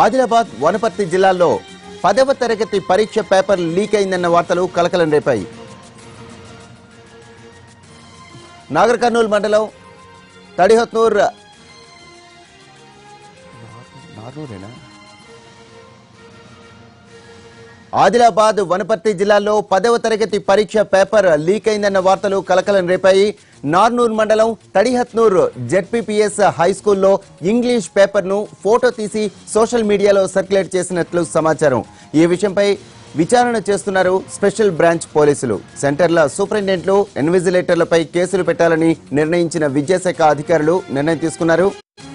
ఆదిలాబాద్ వనపర్తి జిల్లాల్లో పదవ తరగతి పరీక్ష పేపర్ లీక్ అయిందన్న వార్తలు కలకలం రేపాయి నాగర్ కర్నూలు మండలం తడిహత్నూర్ నార్నూరేనా ఆదిలాబాద్ వనపర్తి జిల్లాలో పదవ తరగతి పరీక్ష పేపర్ లీక్ అయిందన్న వార్తలు కలకలం రేపాయి నార్నూర్ మండలం తడిహత్నూర్ జెడ్పీపీఎస్ హై స్కూల్లో ఇంగ్లీష్ పేపర్ ను ఫోటో తీసి సోషల్ మీడియాలో సర్క్యులేట్ చేసినట్లు సమాచారం ఈ విషయంపై విచారణ చేస్తున్నారు స్పెషల్ బ్రాంచ్ పోలీసులు సెంటర్ల సూపరింటెండెంట్లు ఇన్విజిలేటర్లపై కేసులు పెట్టాలని నిర్ణయించిన విద్యాశాఖ అధికారులు నిర్ణయం తీసుకున్నారు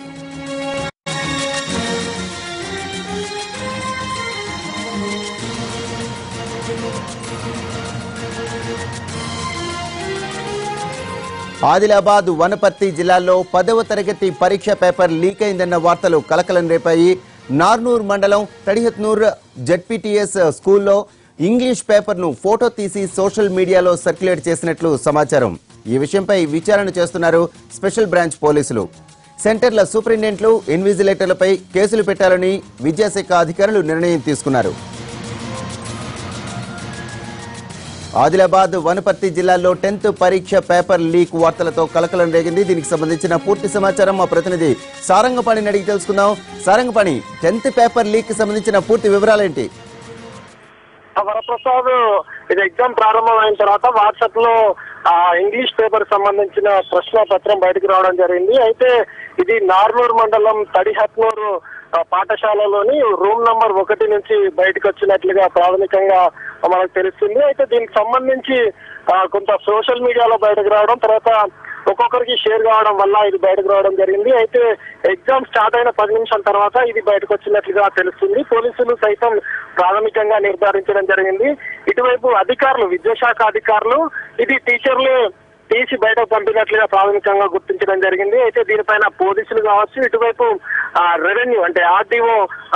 ఆదిలాబాద్ వనపర్తి జిల్లాల్లో పదవ తరగతి పరీక్ష పేపర్ లీక్ అయిందన్న వార్తలు కలకలం రేపాయి నార్నూర్ మండలం తడిహత్నూర్ జడ్పీటీఎస్ స్కూల్లో ఇంగ్లీష్ పేపర్ను ఫోటో తీసి సోషల్ మీడియాలో సర్క్యులేట్ చేసినట్లు సమాచారం ఈ విషయంపై విచారణ చేస్తున్నారు స్పెషల్ బ్రాంచ్ పోలీసులు సెంటర్ల సూపరింటెండెంట్లు ఇన్విజిలేటర్లపై కేసులు పెట్టాలని విద్యాశాఖ అధికారులు నిర్ణయం తీసుకున్నారు ఆదిలాబాద్ వనపర్తి జిల్లాలో టెన్త్ పరీక్ష పేపర్ లీక్ వార్తలతో కలకలం రేగింది దీనికి సంబంధించిన పూర్తి సమాచారం మా ప్రతినిధి సారంగపాణిని అడిగి తెలుసుకుందాం సారంగపాణి టెన్త్ పేపర్ లీక్ కి సంబంధించిన పూర్తి వివరాలేంటి ఆ వరప్రసాద్ ఇది ఎగ్జామ్ ప్రారంభమైన తర్వాత వాట్సాప్ లో ఆ ఇంగ్లీష్ పేపర్ సంబంధించిన ప్రశ్న పత్రం బయటకు రావడం జరిగింది అయితే ఇది నార్నూర్ మండలం తడిహత్నూరు ఆ, పాఠశాలలోని రూమ్ నంబర్ ఒకటి నుంచి బయటకు వచ్చినట్లుగా ప్రాథమికంగా మనకు తెలుస్తుంది అయితే దీనికి సంబంధించి ఆ, కొంత సోషల్ మీడియాలో బయటకు రావడం తర్వాత ఒక్కొక్కరికి షేర్ కావడం వల్ల ఇది బయటకు రావడం జరిగింది అయితే ఎగ్జామ్ స్టార్ట్ అయిన పది నిమిషాల తర్వాత ఇది బయటకు వచ్చినట్లుగా తెలుస్తుంది పోలీసులు సైతం ప్రాథమికంగా నిర్ధారించడం జరిగింది ఇటువైపు అధికారులు విద్యాశాఖ అధికారులు ఇది టీచర్లే తీసి బయటకు పంపినట్లుగా ప్రాథమికంగా గుర్తించడం జరిగింది అయితే దీనిపైన పోలీసులు కావచ్చు ఇటువైపు రెవెన్యూ అంటే ఆర్డీఓ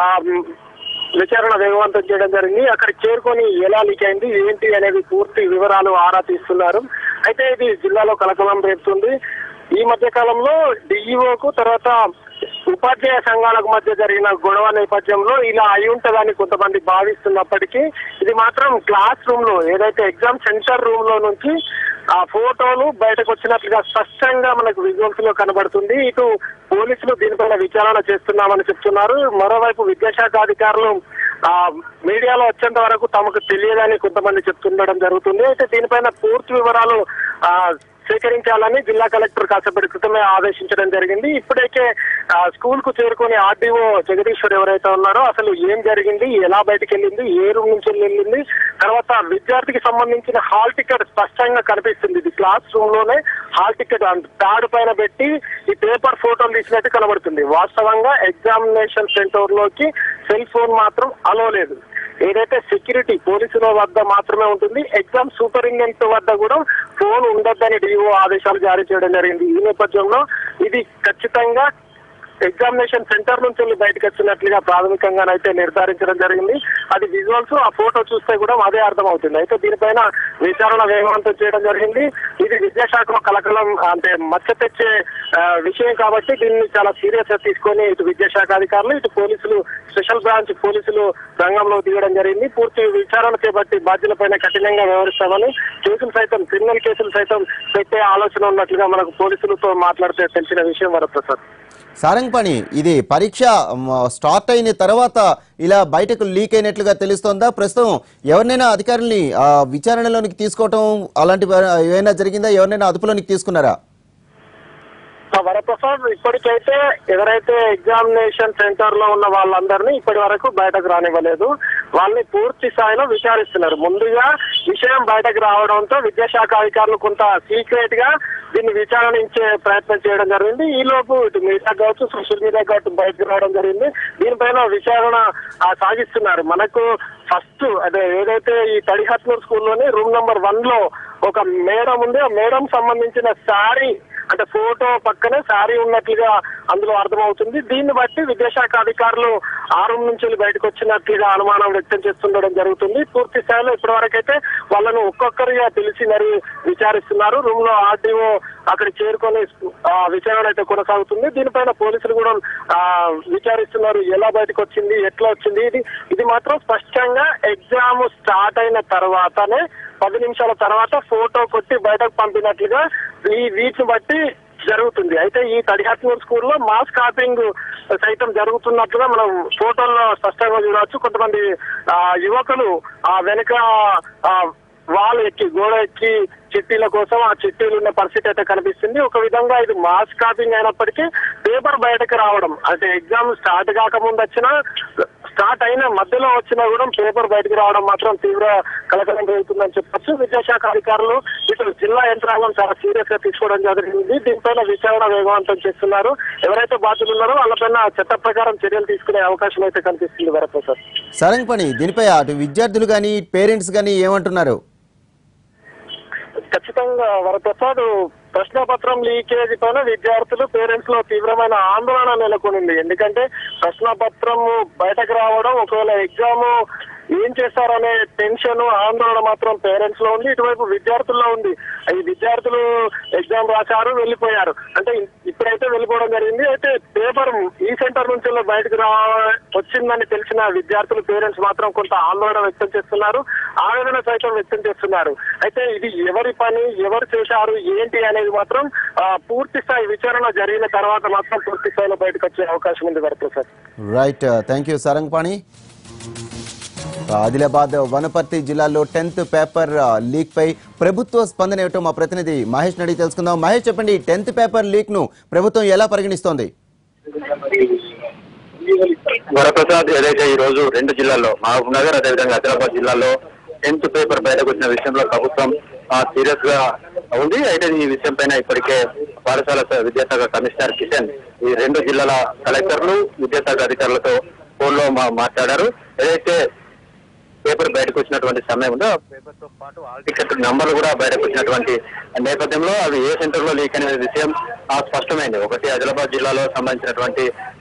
విచారణ వేగవంతం చేయడం జరిగింది అక్కడ చేరుకొని ఎలా లీక్ అయింది ఏంటి అనేది పూర్తి వివరాలు ఆరా తీస్తున్నారు అయితే ఇది జిల్లాలో కలకలం రేపుతుంది ఈ మధ్య కాలంలో డిఈఓకు తర్వాత ఉపాధ్యాయ సంఘాలకు మధ్య జరిగిన గొడవ నేపథ్యంలో ఇలా అయి ఉంటుందని కొంతమంది భావిస్తున్నప్పటికీ ఇది మాత్రం క్లాస్ రూమ్ లో ఏదైతే ఎగ్జామ్ సెంటర్ రూమ్ లో నుంచి ఆ ఫోటోలు బయటకు వచ్చినట్లుగా స్పష్టంగా మనకు విజువల్స్ లో కనబడుతుంది ఇటు పోలీసులు దీనిపైన విచారణ చేస్తున్నామని చెప్తున్నారు మరోవైపు విద్యాశాఖ అధికారులు ఆ మీడియాలో వచ్చేంత వరకు తమకు తెలియదని కొంతమంది చెప్తుండడం జరుగుతుంది అయితే దీనిపైన పూర్తి వివరాలు ఆ సేకరించాలని జిల్లా కలెక్టర్ కాసేపటి క్రితమే ఆదేశించడం జరిగింది ఇప్పటికే ఆ, స్కూల్ కు చేరుకుని ఆర్డీఓ జగదీశ్వర్ ఎవరైతే ఉన్నారో అసలు ఏం జరిగింది ఎలా బయటకు వెళ్ళింది ఏ రూమ్ నుంచి వెళ్ళింది తర్వాత విద్యార్థికి సంబంధించిన హాల్ టికెట్ స్పష్టంగా కనిపిస్తుంది ఇది క్లాస్ రూమ్ లోనే హాల్ టికెట్ ప్యాడ్ పైన పెట్టి ఈ పేపర్ ఫోటోలు తీసినట్టు కనబడుతుంది వాస్తవంగా ఎగ్జామినేషన్ సెంటర్ లోకి సెల్ ఫోన్ మాత్రం అలో లేదు ఏదైతే సెక్యూరిటీ పోలీసుల వద్ద మాత్రమే ఉంటుంది ఎగ్జామ్ సూపరింటెండెంట్ వద్ద కూడా ఫోన్ ఉండొద్దని డిఓ ఆదేశాలు జారీ చేయడం జరిగింది ఈ నేపథ్యంలో ఇది ఖచ్చితంగా ఎగ్జామినేషన్ సెంటర్ నుంచి వెళ్ళి బయటకు వచ్చినట్లుగా ప్రాథమికంగానైతే నిర్ధారించడం జరిగింది అది విజువల్స్ ఆ ఫోటో చూస్తే కూడా అదే అర్థం అవుతుంది అయితే దీనిపైన విచారణ వేగవంతం చేయడం జరిగింది ఇది విద్యాశాఖలో కలకలం అంటే మచ్చ తెచ్చే ఆ, విషయం కాబట్టి దీన్ని చాలా సీరియస్ గా తీసుకొని ఇటు విద్యాశాఖ అధికారులు ఇటు పోలీసులు స్పెషల్ బ్రాంచ్ పోలీసులు రంగంలో దిగడం జరిగింది పూర్తి విచారణ చేపట్టి బాధ్యులపైన కఠినంగా వ్యవహరిస్తామని కేసులు సైతం క్రిమినల్ కేసులు సైతం పెట్టే ఆలోచన ఉన్నట్లుగా మనకు పోలీసులతో మాట్లాడితే తెలిసిన విషయం వరప్రసాద్ సారంగపాణి ఇది పరీక్ష మ, స్టార్ట్ అయిన తర్వాత ఇలా బయటకు లీక్ అయినట్లుగా తెలుస్తోందా ప్రస్తుతం ఎవరినైనా అధికారుల్ని ఆ, విచారణలోనికి తీసుకోవటం అలాంటి ఏమైనా జరిగిందా ఎవరినైనా అదుపులోనికి తీసుకున్నారా ఆ వరప్రసాద్ ఇప్పటికైతే ఎవరైతే ఎగ్జామినేషన్ సెంటర్ లో ఉన్న వాళ్ళందరినీ ఇప్పటి వరకు బయటకు రానివ్వలేదు వాళ్ళని పూర్తి స్థాయిలో విచారిస్తున్నారు ముందుగా విషయం బయటకు రావడంతో విద్యాశాఖ అధికారులు కొంత సీక్రెట్ గా దీన్ని విచారించే ప్రయత్నం చేయడం జరిగింది ఈ లోపు ఇటు మీడియా కావచ్చు సోషల్ మీడియా కావచ్చు బయటకు రావడం జరిగింది దీనిపైన విచారణ ఆ, సాగిస్తున్నారు మనకు ఫస్ట్ అదే ఏదైతే ఈ తడిహత్నూర్ స్కూల్లోని రూమ్ నెంబర్ వన్ లో ఒక మేడం ఉంది ఆ మేడం సంబంధించిన శారీ అంటే ఫోటో పక్కనే శారీ ఉన్నట్లుగా అందులో అర్థమవుతుంది దీన్ని బట్టి విద్యాశాఖ అధికారులు ఆ రూమ్ నుంచి వెళ్ళి బయటకు వచ్చినట్లుగా అనుమానం వ్యక్తం చేస్తుండడం జరుగుతుంది పూర్తి స్థాయిలో ఇప్పటివరకైతే వాళ్ళను ఒక్కొక్కరిగా పిలిచి మరి విచారిస్తున్నారు రూమ్ లో ఆర్డీఓ అక్కడ చేరుకొని ఆ, విచారణ అయితే కొనసాగుతుంది దీనిపైన పోలీసులు కూడా ఆ, విచారిస్తున్నారు ఎలా బయటకు వచ్చింది ఎట్లా వచ్చింది ఇది ఇది మాత్రం స్పష్టంగా ఎగ్జామ్ స్టార్ట్ అయిన తర్వాతనే పది నిమిషాల తర్వాత ఫోటో కొట్టి బయటకు పంపినట్లుగా ఈ వీటిని బట్టి జరుగుతుంది అయితే ఈ తడిహత్నూర్ స్కూల్లో మాస్ కాపింగ్ సైతం జరుగుతున్నట్లుగా మనం ఫోటోల్లో స్పష్టంగా చూడవచ్చు కొంతమంది ఆ, యువకులు ఆ వెనుక ఆ, వాల్ ఎక్కి గోడ ఎక్కి చిట్టీల కోసం ఆ చిట్టీలు ఉన్న పరిస్థితి అయితే కనిపిస్తుంది ఒక విధంగా ఇది మాస్ కాపింగ్ అయినప్పటికీ పేపర్ బయటకు రావడం అంటే ఎగ్జామ్ స్టార్ట్ కాకముందు వచ్చినా స్టార్ట్ అయిన మధ్యలో వచ్చినా కూడా పేపర్ బయటకు రావడం మాత్రం తీవ్ర కలకలం రేగుతుందని చెప్పొచ్చు విద్యాశాఖ అధికారులు ఇటు జిల్లా యంత్రాంగం చాలా సీరియస్ గా తీసుకోవడం జరిగింది దీనిపైన విచారణ వేగవంతం చేస్తున్నారు ఎవరైతే బాధ్యులు ఉన్నారో వాళ్ళపైన చట్ట ప్రకారం చర్యలు తీసుకునే అవకాశం అయితే కనిపిస్తుంది వరప్రసాద్ సరంగ్ పని దీనిపై అటు విద్యార్థులు కానీ పేరెంట్స్ కానీ ఏమంటున్నారు ఖచ్చితంగా వరప్రసాద్ ప్రశ్నపత్రం లీకేజ్ పైన విద్యార్థులు పేరెంట్స్ లో తీవ్రమైన ఆందోళన నెలకొనింది ఎందుకంటే ప్రశ్నపత్రం బయటకు రావడం ఒకవేళ ఎగ్జామ్ ఏం చేస్తారనే టెన్షన్ ఆందోళన మాత్రం పేరెంట్స్ లో ఉంది ఇటువైపు విద్యార్థుల్లో ఉంది ఈ విద్యార్థులు ఎగ్జామ్ రాశారు వెళ్ళిపోయారు అంటే ఇప్పుడైతే వెళ్ళిపోవడం జరిగింది అయితే పేపర్ ఈ సెంటర్ నుంచి బయటకు రా వచ్చిందని తెలిసిన విద్యార్థులు పేరెంట్స్ మాత్రం కొంత ఆందోళన వ్యక్తం చేస్తున్నారు ఆవేదన సైతం వ్యక్తం చేస్తున్నారు అయితే ఇది ఎవరి పని ఎవరు చేశారు ఏంటి అనేది మాత్రం ఆ, పూర్తి స్థాయి విచారణ జరిగిన తర్వాత మాత్రం పూర్తి స్థాయిలో బయటకు వచ్చే అవకాశం ఉంది Varaprasad right thank you Sarangpani Adilabad Wanaparthy జిల్లాలో టెన్త్ పేపర్ లీక్ పై ప్రభుత్వ స్పందన ఏమిటో మా ప్రతినిధి మహేష్ నడి తెలుసుకుందాం మహేష్ చెప్పండి టెన్త్ పేపర్ లీక్ ను ప్రభుత్వం ఎలా పరిగణిస్తోంది వరప్రసాద్ ఏదైతే ఈ రోజు రెండు జిల్లాల్లో మహబూబ్ నగర్ అదేవిధంగా ఆదిలాబాద్ జిల్లాలో టెన్త్ పేపర్ బయటకు వచ్చిన విషయంలో ప్రభుత్వం సీరియస్ గా ఉంది అయితే ఈ విషయం పైన ఇప్పటికే పాఠశాల స- విద్యాశాఖ కమిషనర్ కిషన్ ఈ రెండు జిల్లాల కలెక్టర్లు విద్యాశాఖ అధికారులతో ఫోన్ లో మా- మాట్లాడారు ఏదైతే పేపర్ బయటకు వచ్చినటువంటి సమయం ఉందో ఆ పేపర్ తో పాటు ఆల్ టికెట్ నంబర్లు కూడా బయటకు వచ్చినటువంటి నేపథ్యంలో అవి ఏ సెంటర్ లో లీక్ అనే విషయం ఆ, స్పష్టమైంది ఒకటి ఆదిలాబాద్ జిల్లాలో సంబంధించినటువంటి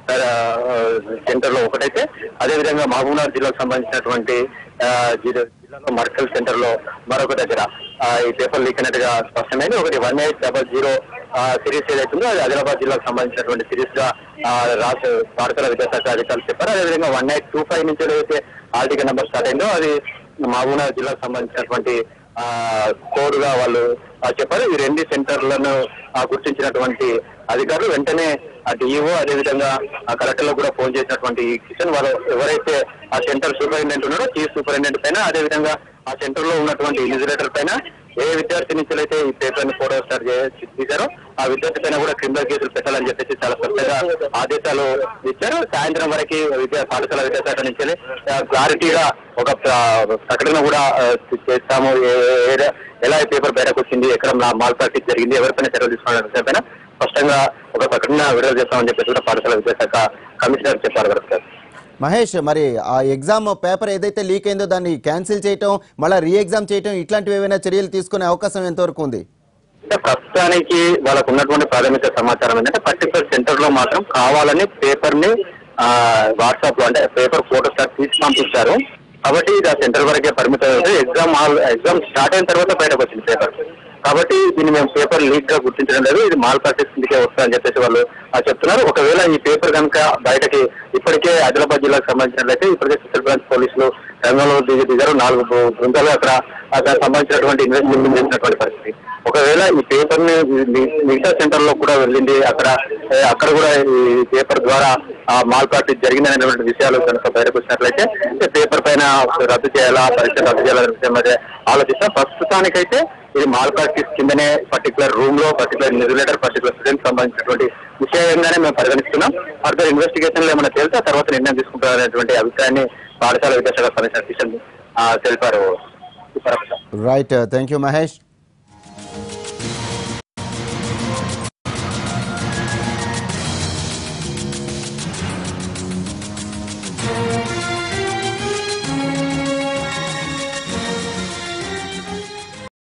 సెంటర్ లో ఒకటైతే అదేవిధంగా మహబూబ్నగర్ జిల్లాకు సంబంధించినటువంటి ఆ, జిల్లా- జిల్లాలో మర్కల్ సెంటర్ లో మరొక దగ్గర ఆ, ఈ పేపర్ లీక్ అయినట్టుగా స్పష్టమైంది ఒకటి one eight double zero series ఏదైతుందో అది ఆదిలాబాద్ జిల్లాకు సంబంధించినటువంటి సిరీస్ గా ఆ, రాష్ట్ర పాఠశాల విద్యాశాఖ అధికారులు చెప్పారు అదేవిధంగా వన్ ఎయిట్ టూ ఫైవ్ నుంచి ఏదైతే ఆర్టికల్ నెంబర్ స్టార్ట్ అయిందో అది మహబూబ్నగర్ జిల్లాకు సంబంధించినటువంటి ఆ, కోడ్ గా వాళ్ళు ఆ, చెప్పారు ఈ రెండు సెంటర్లను ఆ, గుర్తించినటువంటి అధికారులు వెంటనే ఆ డిఈఓ అదేవిధంగా ఆ కలెక్టర్ కూడా ఫోన్ చేసినటువంటి ఈ కిషన్ వాళ్ళు ఎవరైతే ఆ సెంటర్ సూపరింటెండెంట్ ఉన్నారో చీఫ్ సూపరింటెండెంట్ పైన అదేవిధంగా ఆ సెంటర్ లో ఉన్నటువంటి ఇన్విజిలేటర్ పైన ఏ విద్యార్థి నుంచి అయితే ఈ పేపర్ ని ఫోటో స్టార్ట్ తీశారో ఆ విద్యార్థి పైన కూడా క్రిమినల్ కేసులు పెట్టాలని చెప్పేసి చాలా స్పష్టంగా ఆదేశాలు ఇచ్చారు సాయంత్రం వరకు విద్యా పాఠశాల విద్యాశాఖ నుంచి క్లారిటీగా ఒక ప్ర- ప్రకటన కూడా ఆ, చేస్తాము ఏ- ఏ- ఎలా ఈ పేపర్ బయటకు వచ్చింది ఎక్కడ మాల్ ప్రాక్టీస్ జరిగింది ఎవరిపైన చర్యలు తీసుకోవాలనే విషయంపైన స్పష్టంగా ఒక ప్రకటన విడుదల చేస్తామని చెప్పేసి కూడా పాఠశాల విద్యాశాఖ కమిషనర్ చెప్పారు వరకు సార్ మహేష్ మరి ఆ ఎగ్జామ్ పేపర్ ఏదైతే లీక్ అయిందో దాన్ని క్యాన్సిల్ చేయటం మళ్ళీ రీ ఎగ్జామ్ చేయటం ఇట్లాంటివి ఏమైనా చర్యలు తీసుకునే అవకాశం ఎంతవరకు ఉంది అంటే ప్రస్తుతానికి వాళ్ళకు ఉన్నటువంటి ప్రాథమిక సమాచారం ఏంటంటే పర్టికులర్ సెంటర్ లో మాత్రం కావాలని పేపర్ ని వాట్సాప్ లో అంటే పేపర్ ఫోటో స్టార్ట్ తీసి పంపించారు కాబట్టి ఇది ఆ సెంటర్ వరకే పరిమితం అవుతుంది ఎగ్జామ్ హాల్ ఎగ్జామ్ స్టార్ట్ అయిన తర్వాత బయటకు వచ్చింది పేపర్ కాబట్టి దీన్ని మేము పేపర్ లీక్ గా గుర్తించడం లేదు ఇది మాల్ ప్రాక్టీస్ కిందకే వస్తుందని చెప్పేసి వాళ్ళు ఆ, చెప్తున్నారు ఒకవేళ ఈ పేపర్ కనుక బయటకి ఇప్పటికే ఆదిలాబాద్ జిల్లాకు సంబంధించినట్లయితే ఇప్పటికే స్పెషల్ బ్రాంచ్ పోలీసులు రంగంలో దిగి దిగారు నాలుగు బృ- బృందాలు అక్కడ ఆ దానికి సంబంధించినటువంటి ఇన్వెస్టిగేషన్ చేసినటువంటి పరిస్థితి ఒకవేళ ఈ పేపర్ ని మి- మిగతా సెంటర్ లో కూడా వెళ్ళింది అక్కడ ఏ, అక్కడ కూడా ఈ పేపర్ ద్వారా ఆ మాల్ ప్రాక్టీస్ జరిగిందనేటువంటి విషయాలు కనుక బయటకు వచ్చినట్లయితే ఈ పేపర్ పైన రద్దు చేయాలా పరీక్ష రద్దు చేయాలనే విషయం మీద ఆలోచిస్తాం ప్రస్తుతానికైతే ఇది మాల్ ప్రాక్టీస్ కిందనే పర్టికులర్ రూమ్ లో పర్టికులర్ రెగ్యులేటర్ పర్టికులర్ స్టూడెంట్ సంబంధించినటువంటి విషయంగానే మేము పరిగణిస్తున్నాం ఫర్దర్ ఇన్వెస్టిగేషన్ లో ఏమైనా తెలిస్తే ఆ తర్వాత నిర్ణయం తీసుకుంటారనేటువంటి అభిప్రాయాన్ని పాఠశాల విద్యాశాఖ కమిషనర్ కిషన్ ఆ, తెలిపారు రైట్ థ్యాంక్ యూ మహేష్